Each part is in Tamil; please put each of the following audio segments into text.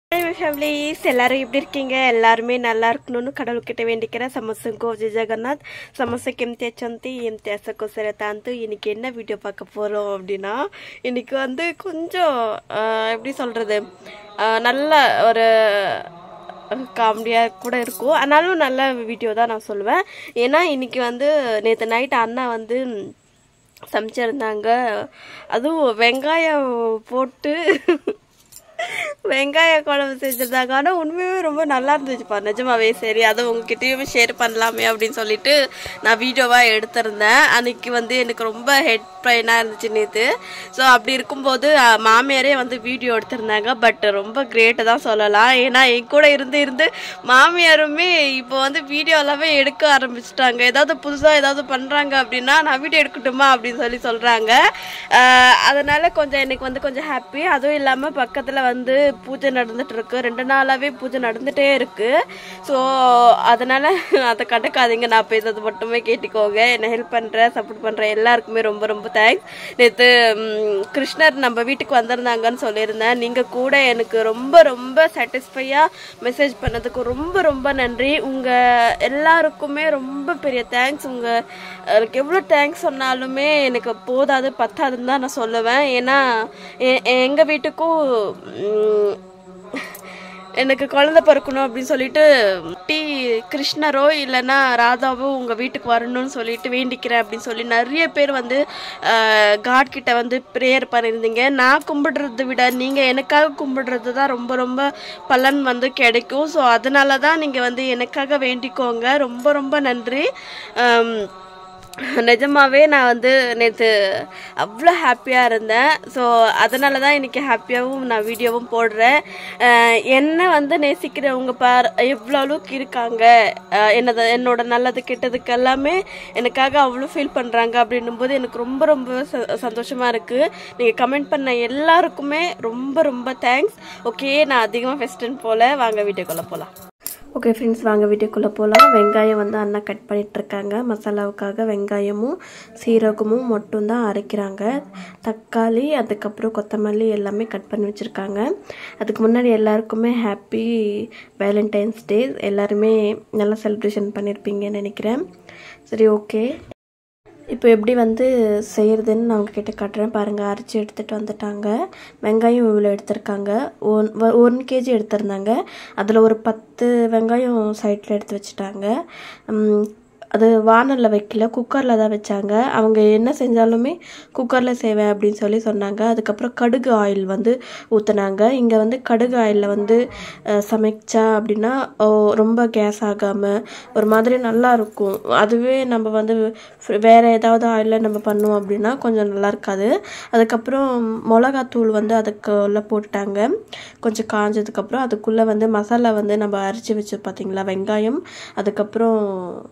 ஃபேமிலிஸ் எல்லாரும் எப்படி இருக்கீங்க எல்லாருமே நல்லா இருக்கணும்னு கடவுள்கிட்ட வேண்டிக்கிறேன் ಸಮಸ್ಯೆಗೂ ಜಯ ಜಗನ್ನಾಥ್ ಸಮಸ್ಯೆ ಕೆಮ್ತಿ ಹಚ್ಚಂತಿ ಎಮ್ತಿ ಹಸಕ್ಕೋಸ್ಕರ ತಾಂತು இன்னைக்கு என்ன வீடியோ பார்க்க போகிறோம் அப்படின்னா இன்னைக்கு வந்து கொஞ்சம் ஆஹ், எப்படி சொல்கிறது நல்ல ஒரு காமெடியாக கூட இருக்கும் ஆனாலும் நல்ல வீடியோ தான் நான் சொல்லுவேன் ஏன்னா இன்னைக்கு வந்து நேற்று நைட் அண்ணா வந்து சமைச்சிருந்தாங்க அதுவும் வெங்காயம் போட்டு வெங்காய குழம்பு செஞ்சிருந்தாங்க ஆனால் உண்மையாகவே ரொம்ப நல்லா இருந்துச்சுப்பா நிஜமாவே சரி அதை உங்ககிட்டயும் ஷேர் பண்ணலாமே அப்படின்னு சொல்லிட்டு நான் வீடியோவாக எடுத்திருந்தேன் அன்னைக்கு வந்து எனக்கு ரொம்ப ஹெட் பெயினாக இருந்துச்சு நேற்று ஸோ அப்படி இருக்கும்போது அஹ், மாமியாரே வந்து வீடியோ எடுத்திருந்தாங்க பட் ரொம்ப கிரேட்டு தான் சொல்லலாம் ஏன்னா என் கூட இருந்து இருந்து மாமியாருமே இப்போ வந்து வீடியோ எல்லாமே எடுக்க ஆரம்பிச்சிட்டாங்க ஏதாவது புதுசாக ஏதாவது பண்ணுறாங்க அப்படின்னா நான் வீடியோ எடுக்கட்டுமா அப்படின்னு சொல்லி சொல்கிறாங்க அதனால கொஞ்சம் எனக்கு வந்து கொஞ்சம் ஹாப்பி அதுவும் இல்லாமல் பக்கத்தில் வந்து பூஜை நடந்துட்டு இருக்கு ரெண்டு நாளாகவே பூஜை நடந்துட்டே இருக்கு ஸோ அதனால அதை கண்டுக்காதீங்க நான் பேசுறது மட்டுமே கேட்டுக்கோங்க என்னை ஹெல்ப் பண்ணுறேன் சப்போர்ட் பண்ணுறேன் எல்லாருக்குமே ரொம்ப ரொம்ப தேங்க்ஸ் நேற்று கிருஷ்ணர் நம்ம வீட்டுக்கு வந்திருந்தாங்கன்னு சொல்லியிருந்தேன் நீங்கள் கூட எனக்கு ரொம்ப ரொம்ப சாட்டிஸ்ஃபையாக மெசேஜ் பண்ணதுக்கு ரொம்ப ரொம்ப நன்றி உங்கள் எல்லாருக்குமே ரொம்ப பெரிய தேங்க்ஸ் உங்கள் எனக்கு எவ்வளோ தேங்க்ஸ் சொன்னாலுமே எனக்கு போதாது பத்தாதுன்னு தான் நான் சொல்லுவேன் ஏன்னா எ- எங்க வீட்டுக்கும் ம், எனக்கு குழந்தை பிறக்கணும் அப்படின்னு சொல்லிட்டு டி கிருஷ்ணரோ இல்லைன்னா ராதாவோ உங்கள் வீட்டுக்கு வரணும்னு சொல்லிட்டு வேண்டிக்கிறேன் அப்படின்னு சொல்லி நிறைய பேர் வந்து காட் கிட்ட வந்து ப்ரேயர் பண்ணியிருந்தீங்க நான் கும்பிடுறதை விட நீங்கள் எனக்காக கும்பிடுறது தான் ரொம்ப ரொம்ப பலன் வந்து கிடைக்கும் ஸோ அதனால தான் நீங்கள் வந்து எனக்காக வேண்டிக்கோங்க ரொம்ப ரொம்ப நன்றி ஆம், நிஜமாவே நான் வந்து நேற்று அவ்வளோ ஹாப்பியாக இருந்தேன் ஸோ அதனால தான் இன்னைக்கு ஹாப்பியாகவும் நான் வீடியோவும் போடுறேன் அஹ் என்ன வந்து நேசிக்கிறவங்க பார் எவ்வளோ அளவுக்கு இருக்காங்க அஹ் என்னது என்னோட நல்லது கெட்டதுக்கு எல்லாமே எனக்காக அவ்வளோ ஃபீல் பண்ணுறாங்க அப்படின்னும் போது எனக்கு ரொம்ப ரொம்ப ச- சந்தோஷமா இருக்கு நீங்கள் கமெண்ட் பண்ண எல்லாருக்குமே ரொம்ப ரொம்ப தேங்க்ஸ் ஓகே நான் அதிகமாக ஃபெஸ்டன் போல வாங்க வீடியோக்குள்ளே போகலாம் ஓகே ஃப்ரெண்ட்ஸ் வாங்க வீடியோக்குள்ளே போகலாம் வெங்காயம் வந்து அண்ணா கட் பண்ணிட்டு இருக்காங்க மசாலாவுக்காக வெங்காயமும் சீரகமும் மட்டும் தான் அரைக்கிறாங்க தக்காளி அதுக்கப்புறம் கொத்தமல்லி எல்லாமே கட் பண்ணி வச்சுருக்காங்க அதுக்கு முன்னாடி எல்லாருக்குமே ஹாப்பி வேலண்டைன்ஸ் டே எல்லாருமே நல்லா செலிப்ரேஷன் பண்ணியிருப்பீங்கன்னு நினைக்கிறேன் சரி ஓகே இப்போ எப்படி வந்து செய்கிறதுன்னு நான் உங்ககிட்ட காட்டுறேன் பாருங்கள் அரைச்சி எடுத்துகிட்டு வந்துட்டாங்க வெங்காயம் இவ்வளோ எடுத்திருக்காங்க ஒன் ஒன் கேஜி எடுத்திருந்தாங்க அதில் ஒரு பத்து வெங்காயம் சைடில் எடுத்து வச்சுட்டாங்க ம், அது வானலில் வைக்கல குக்கரில் தான் வச்சாங்க அவங்க என்ன செஞ்சாலுமே குக்கரில் செய்வேன் அப்படின்னு சொல்லி சொன்னாங்க அதுக்கப்புறம் கடுகு ஆயில் வந்து ஊற்றுனாங்க இங்கே வந்து கடுகு ஆயிலில் வந்து அஹ், சமைச்சா அப்படின்னா ஓ, ரொம்ப கேஸ் ஆகாமல் ஒரு மாதிரி நல்லா இருக்கும் அதுவே நம்ம வந்து ஃப்- வேற ஏதாவது ஆயிலில் நம்ம பண்ணோம் அப்படின்னா கொஞ்சம் நல்லா இருக்காது அதுக்கப்புறம் மிளகாத்தூள் வந்து அதுக்குள்ளே போட்டுட்டாங்க கொஞ்சம் காஞ்சதுக்கப்புறம் அதுக்குள்ளே வந்து மசாலா வந்து நம்ம அரைச்சி வச்சு பார்த்தீங்களா வெங்காயம் அதுக்கப்புறம்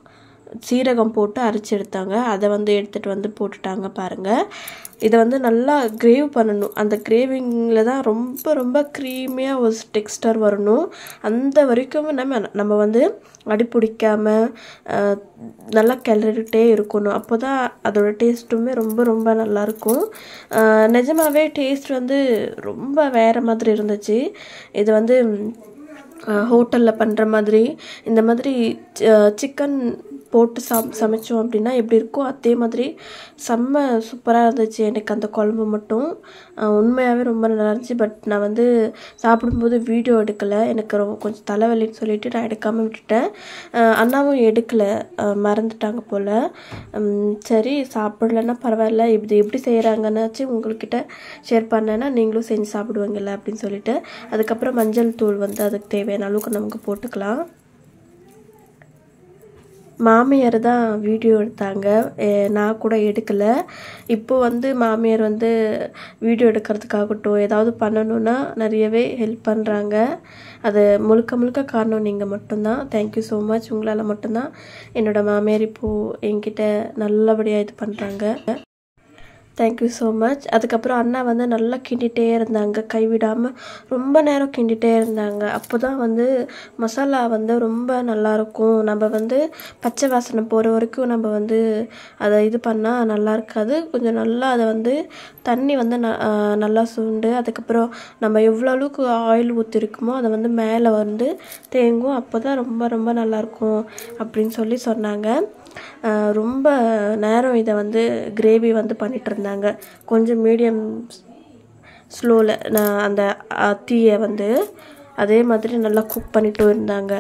சீரகம் போட்டு அரைச்சி எடுத்தாங்க அதை வந்து எடுத்துகிட்டு வந்து போட்டுட்டாங்க பாருங்கள் இதை வந்து நல்லா கிரேவ் பண்ணணும் அந்த கிரேவிங்கில் தான் ரொம்ப ரொம்ப க்ரீமியாக ஒரு டெக்ஸ்டர் வரணும் அந்த வரைக்கும் நம்ம நம்ம வந்து அடி பிடிக்காம அஹ், நல்லா கிளறிட்டே இருக்கணும் அப்போ தான் அதோட டேஸ்ட்டுமே ரொம்ப ரொம்ப நல்லாயிருக்கும் நிஜமாவே டேஸ்ட் வந்து ரொம்ப வேறு மாதிரி இருந்துச்சு இது வந்து ஹோட்டலில் பண்ணுற மாதிரி இந்த மாதிரி சிக்கன் போட்டு சம் சமைச்சோம் அப்படின்னா எப்படி இருக்கோ அதே மாதிரி செம்ம சூப்பராக இருந்துச்சு எனக்கு அந்த குழம்பு மட்டும் அஹ் உண்மையாகவே ரொம்ப நல்லா இருந்துச்சு பட் நான் வந்து சாப்பிடும்போது வீடியோ எடுக்கலை எனக்கு ரொம்ப கொஞ்சம் தலைவலின்னு சொல்லிட்டு நான் எடுக்காமல் விட்டுட்டேன் அஹ் அண்ணாவும் எடுக்கலை அஹ் மறந்துட்டாங்க போல் உம் சரி சாப்பிடலன்னா பரவாயில்ல இது எப்படி செய்கிறாங்கன்னாச்சு உங்கள்கிட்ட ஷேர் பண்ணேன்னா நீங்களும் செஞ்சு சாப்பிடுவீங்கல்ல அப்படின்னு சொல்லிட்டு அதுக்கப்புறம் மஞ்சள் தூள் வந்து அதுக்கு தேவையான அளவுக்கு நமக்கு போட்டுக்கலாம் மாமியார் தான் வீடியோ எடுத்தாங்க எ- நான் கூட எடுக்கலை இப்போ வந்து மாமியார் வந்து வீடியோ எடுக்கிறதுக்காகட்டும் ஏதாவது பண்ணணும்னா நிறையவே ஹெல்ப் பண்ணுறாங்க அது முழுக்க முழுக்க காரணம் நீங்கள் மட்டும்தான் தேங்க்யூ ஸோ மச் உங்களால் மட்டும்தான் என்னோட மாமியார் இப்போது என்கிட்ட நல்லபடியாக இது பண்ணுறாங்க தேங்க்யூ ஸோ மச் அதுக்கப்புறம் அண்ணா வந்து நல்லா கிண்டிகிட்டே இருந்தாங்க கைவிடாமல் ரொம்ப நேரம் கிண்டிகிட்டே இருந்தாங்க அப்போ தான் வந்து மசாலா வந்து ரொம்ப நல்லாயிருக்கும் நம்ம வந்து பச்சை வாசனை போகிற வரைக்கும் நம்ம வந்து அதை இது பண்ணால் நல்லா இருக்காது கொஞ்சம் நல்லா அதை வந்து தண்ணி வந்து ந ஆஹ் நல்லா சுண்டு அதுக்கப்புறம் நம்ம எவ்வளோ அளவுக்கு ஆயில் ஊற்றிருக்குமோ அதை வந்து மேலே வந்து தேங்கும் அப்போ தான் ரொம்ப ரொம்ப நல்லாயிருக்கும் அப்படின்னு சொல்லி சொன்னாங்க ஆஹ் ரொம்ப நேரம் இதை வந்து கிரேவி வந்து பண்ணிட்டு இருந்தாங்க கொஞ்சம் மீடியம் ஸ்லோவில் நான் அந்த அஹ், தீயை வந்து அதே மாதிரி நல்லா குக் பண்ணிட்டு இருந்தாங்க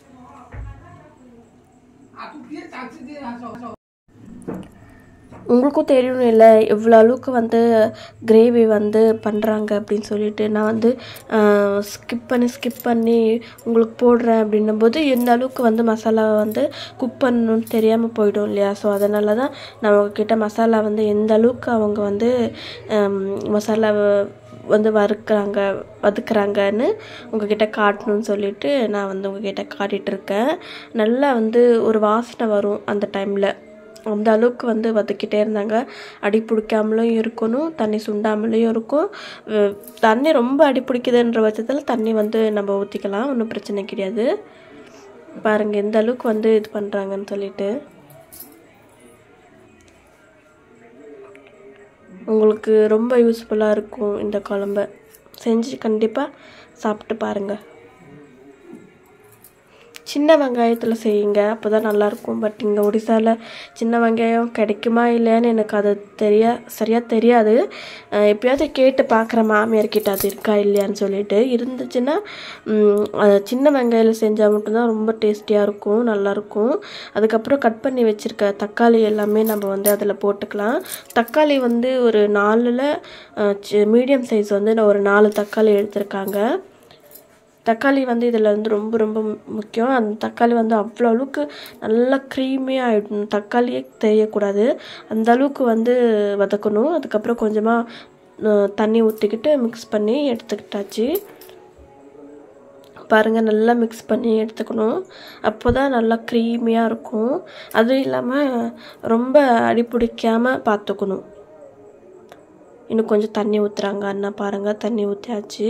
உங்களுக்கும் தெரியும் இல்லை எவ்வளோ அளவுக்கு வந்து கிரேவி வந்து பண்ணுறாங்க அப்படின்னு சொல்லிட்டு நான் வந்து ஸ்கிப் பண்ணி ஸ்கிப் பண்ணி உங்களுக்கு போடுறேன் அப்படின்னும் போது எந்த அளவுக்கு வந்து மசாலா வந்து குக் பண்ணணும்னு தெரியாமல் போயிடும் இல்லையா ஸோ அதனால தான் நான் உங்ககிட்ட மசாலா வந்து எந்த அளவுக்கு அவங்க வந்து ஆம், மசாலாவை வந்து வறுக்கிறாங்க வதக்குறாங்கன்னு உங்ககிட்ட காட்டணும்னு சொல்லிட்டு நான் வந்து உங்ககிட்ட காட்டிகிட்டு இருக்கேன் நல்லா வந்து ஒரு வாசனை வரும் அந்த டைமில் அந்த அளவுக்கு வந்து வதக்கிட்டே இருந்தாங்க அடி பிடிக்காமலும் இருக்கணும் தண்ணி சுண்டாமலேயும் இருக்கும் அஹ் தண்ணி ரொம்ப அடி பிடிக்குதுன்ற பட்சத்தில் தண்ணி வந்து நம்ம ஊற்றிக்கலாம் ஒன்றும் பிரச்சனை கிடையாது பாருங்கள் எந்த அளவுக்கு வந்து இது பண்ணுறாங்கன்னு சொல்லிட்டு உங்களுக்கு ரொம்ப யூஸ்ஃபுல்லாக இருக்கும் இந்த குழம்ப செஞ்சு கண்டிப்பாக சாப்பிட்டு பாருங்கள் சின்ன வெங்காயத்தில் செய்யுங்க அப்போ தான் நல்லாயிருக்கும் பட் இங்கே ஒடிசாவில் சின்ன வெங்காயம் கிடைக்குமா இல்லையான்னு எனக்கு அது தெரியா சரியாக தெரியாது அஹ் எப்பயாவது கேட்டு பார்க்குறேன் மாமியார்கிட்ட அது இருக்கா இல்லையான்னு சொல்லிட்டு இருந்துச்சுன்னா ம், அது சின்ன வெங்காயம் செஞ்சால் மட்டும்தான் ரொம்ப டேஸ்டியாக இருக்கும் நல்லாயிருக்கும் அதுக்கப்புறம் கட் பண்ணி வச்சுருக்க தக்காளி எல்லாமே நம்ம வந்து அதில் போட்டுக்கலாம் தக்காளி வந்து ஒரு நாலில் மீடியம் சைஸ் வந்து நான் ஒரு நாலு தக்காளி எடுத்திருக்காங்க தக்காளி வந்து இதில் வந்து ரொம்ப ரொம்ப மு- முக்கியம் அந்த தக்காளி வந்து அவ்வளோ அளவுக்கு நல்லா க்ரீமியாக ஆகிடணும் தக்காளியே தெரியக்கூடாது அந்த அளவுக்கு வந்து வதக்கணும் அதுக்கப்புறம் கொஞ்சமாக தண்ணி ஊற்றிக்கிட்டு மிக்ஸ் பண்ணி எடுத்துக்கிட்டாச்சு பாருங்கள் நல்லா மிக்ஸ் பண்ணி எடுத்துக்கணும் அப்போ தான் நல்லா க்ரீமியாக இருக்கும் அதுவும் இல்லாமல் ரொம்ப அடிப்பிடிக்காமல் பார்த்துக்கணும் இன்னும் கொஞ்சம் தண்ணி ஊற்றுறாங்க அண்ணா பாருங்கள் தண்ணி ஊற்றியாச்சு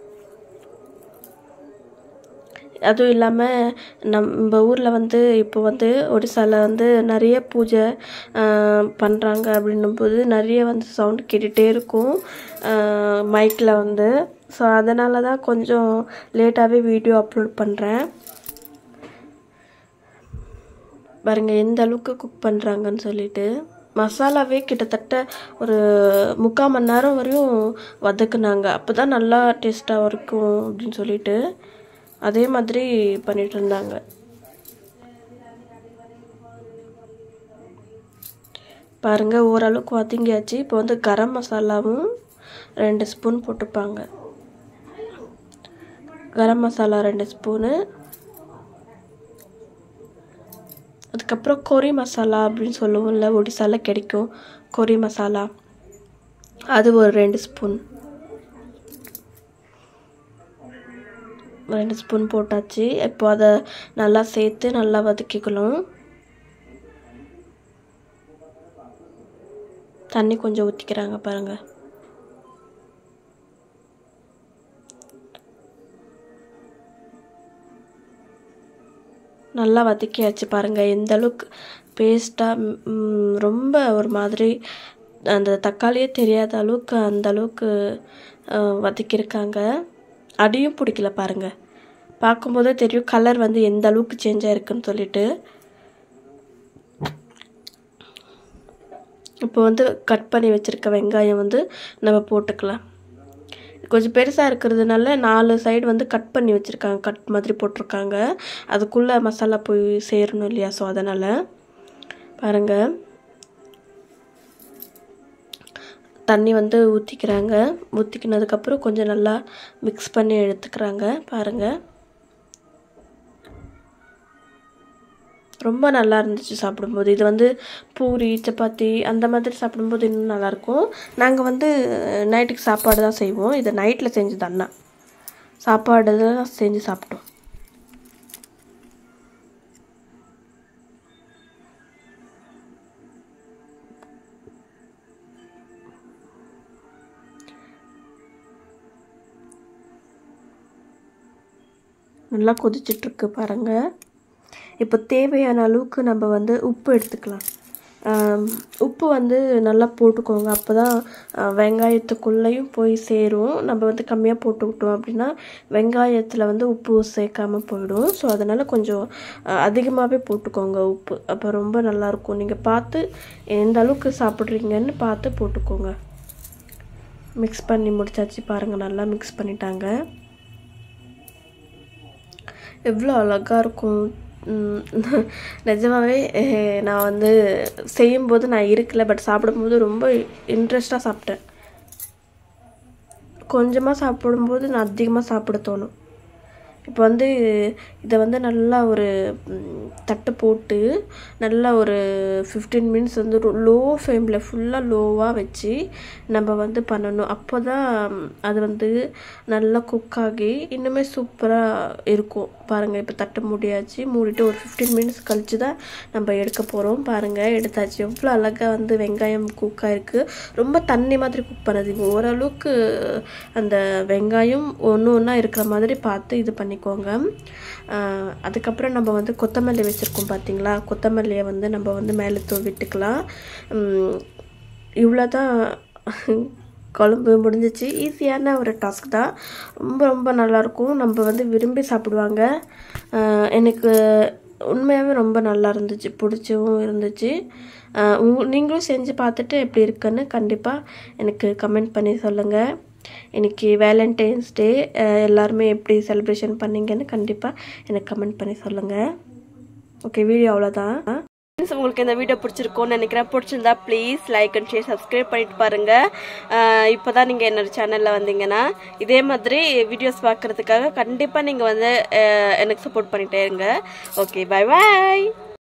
அதுவும் இல்லாமல் நம்ம ஊரில் வந்து இப்போ வந்து ஒடிசாவில் வந்து நிறைய பூஜை பண்ணுறாங்க அப்படின்னும் போது நிறைய வந்து சவுண்ட் கேட்டுகிட்டே இருக்கும் மைக்கில் வந்து ஸோ அதனால தான் கொஞ்சம் லேட்டாகவே வீடியோ அப்லோட் பண்ணுறேன் பாருங்க எந்த அளவுக்கு குக் பண்ணுறாங்கன்னு சொல்லிட்டு மசாலாவே கிட்டத்தட்ட ஒரு முக்கால் மணி நேரம் வரையும் வதக்குனாங்க அப்போ தான் நல்லா டேஸ்ட்டாக இருக்கும் அப்படின்னு சொல்லிட்டு அதே மாதிரி பண்ணிட்டு இருந்தாங்க பாருங்க ஓரளவுக்கு வதங்கியாச்சு இப்போ வந்து கரம் மசாலாவும் ரெண்டு ஸ்பூன் போட்டுப்பாங்க கரம் மசாலா ரெண்டு ஸ்பூனு அதுக்கப்புறம் கொரி மசாலா அப்படின்னு சொல்லுவோம்ல ஒடிசால கிடைக்கும் கொரி மசாலா அது ஒரு ரெண்டு ஸ்பூன் ரெண்டு ஸ்பூன் போட்டாச்சு இப்போ அதை நல்லா சேர்த்து நல்லா வதக்கிக்கணும் தண்ணி கொஞ்சம் ஊற்றிக்கிறாங்க பாருங்கள் நல்லா வதக்கியாச்சு பாருங்கள் எந்த அளவுக்கு பேஸ்ட்டாக ரொம்ப ஒரு மாதிரி அந்த தக்காளியே தெரியாத அளவுக்கு அந்த அளவுக்கு அஹ், வதக்கியிருக்காங்க அடியும் பிடிக்கல பாருங்கள் பார்க்கும்போதே தெரியும் கலர் வந்து எந்த அளவுக்கு சேஞ்ச் ஆயிருக்குன்னு சொல்லிட்டு இப்போ வந்து கட் பண்ணி வச்சுருக்க வெங்காயம் வந்து நம்ம போட்டுக்கலாம் கொஞ்சம் பெருசாக இருக்கிறதுனால நாலு சைடு வந்து கட் பண்ணி வச்சுருக்காங்க கட் மாதிரி போட்டிருக்காங்க அதுக்குள்ளே மசாலா போய் சேரணும் இல்லையா ஸோ அதனால் பாருங்கள் தண்ணி வந்து ஊற்றிக்கிறாங்க ஊற்றிக்கினதுக்கப்புறம் கொஞ்சம் நல்லா மிக்ஸ் பண்ணி எடுத்துக்கிறாங்க பாருங்கள் ரொம்ப நல்லா இருந்துச்சு சாப்பிடும்போது இது வந்து பூரி சப்பாத்தி அந்த மாதிரி சாப்பிடும்போது இன்னும் நல்லாயிருக்கும் நாங்கள் வந்து நைட்டுக்கு சாப்பாடு தான் செய்வோம் இதை நைட்டில் செஞ்சது அண்ணா சாப்பாடு தான் செஞ்சு சாப்பிட்டோம் நல்லா கொதிச்சிட்ருக்கு பாருங்கள் இப்போ தேவையான அளவுக்கு நம்ம வந்து உப்பு எடுத்துக்கலாம் ஆம், உப்பு வந்து நல்லா போட்டுக்கோங்க அப்போ தான் வெங்காயத்துக்குள்ளேயும் போய் சேரும் நம்ம வந்து கம்மியாக போட்டுக்கிட்டோம் அப்படின்னா வெங்காயத்தில் வந்து உப்பு சேர்க்காம போயிடும் ஸோ அதனால் கொஞ்சம் அதிகமாகவே போட்டுக்கோங்க உப்பு அப்போ ரொம்ப நல்லாயிருக்கும் நீங்கள் பார்த்து எந்த அளவுக்கு சாப்பிட்றீங்கன்னு பார்த்து போட்டுக்கோங்க மிக்ஸ் பண்ணி முடிச்சாச்சு பாருங்கள் நல்லா மிக்ஸ் பண்ணிட்டாங்க எவ்வளோ அழகாக இருக்கும் உம், நிஜமாவே eh, நான் வந்து செய்யும்போது நான் இருக்கல பட் சாப்பிடும்போது ரொம்ப இன்ட்ரெஸ்டாக சாப்பிட்டேன் கொஞ்சமாக சாப்பிடும்போது நான் அதிகமாக சாப்பிட தோணும் இப்போ வந்து இதை வந்து நல்லா ஒரு ம், தட்டு போட்டு நல்லா ஒரு ஃபிஃப்டீன் மினிட்ஸ் வந்து லோ ஃப்ளேமில் ஃபுல்லாக லோவாக வச்சு நம்ம வந்து பண்ணணும் அப்போ தான் அது வந்து நல்லா குக் ஆகி இன்னுமே சூப்பராக இருக்கும் பாருங்கள் இப்போ தட்டு மூடியாச்சு மூடிட்டு ஒரு ஃபிஃப்டீன் மினிட்ஸ் கழிச்சு தான் நம்ம எடுக்க போகிறோம் பாருங்கள் எடுத்தாச்சு எவ்வளோ அழகாக வந்து வெங்காயம் குக் ஆயிருக்கு ரொம்ப தண்ணி மாதிரி குக் பண்ணாதீங்க ஓரளவுக்கு அந்த வெங்காயம் ஒன்று ஒன்றா இருக்கிற மாதிரி பார்த்து இது பண்ணிக்கோங்க ஆஹ் அதுக்கப்புறம் நம்ம வந்து கொத்தமல்லி வச்சுருக்கோம் பார்த்தீங்களா கொத்தமல்லியை வந்து நம்ம வந்து மேலே தூவிட்டுக்கலாம் இவ்வளோ தான் குழம்பு முடிஞ்சிச்சு ஈஸியான ஒரு டாஸ்க் தான் ரொம்ப ரொம்ப நல்லாயிருக்கும் நம்ம வந்து விரும்பி சாப்பிடுவாங்க ஆஹ் எனக்கு உண்மையாகவே ரொம்ப நல்லா இருந்துச்சு பிடிச்சவும் இருந்துச்சு ஆஹ் உங்க நீங்களும் செஞ்சு பார்த்துட்டு எப்படி இருக்குன்னு கண்டிப்பாக எனக்கு கமெண்ட் பண்ணி சொல்லுங்கள் இன்னைக்கு வேலண்டைன்ஸ் டே எல்லாருமே எப்படி செலிப்ரேஷன் பண்ணீங்கன்னு கண்டிப்பாக எனக்கு கமெண்ட் பண்ணி சொல்லுங்கள் ஓகே வீடியோ அவ்வளோதான் ஃப்ரெண்ட்ஸ் உங்களுக்கு இந்த வீடியோ பிடிச்சிருக்கும்னு நினைக்கிறேன் பிடிச்சிருந்தா please like and share subscribe பண்ணிட்டு பாருங்க இப்போ தான் நீங்கள் என்னோட சேனலில் வந்தீங்கன்னா இதே மாதிரி வீடியோஸ் பார்க்கறதுக்காக கண்டிப்பாக நீங்கள் வந்து அஹ், எனக்கு சப்போர்ட் பண்ணிட்டே இருங்க ஓகே பை பாய்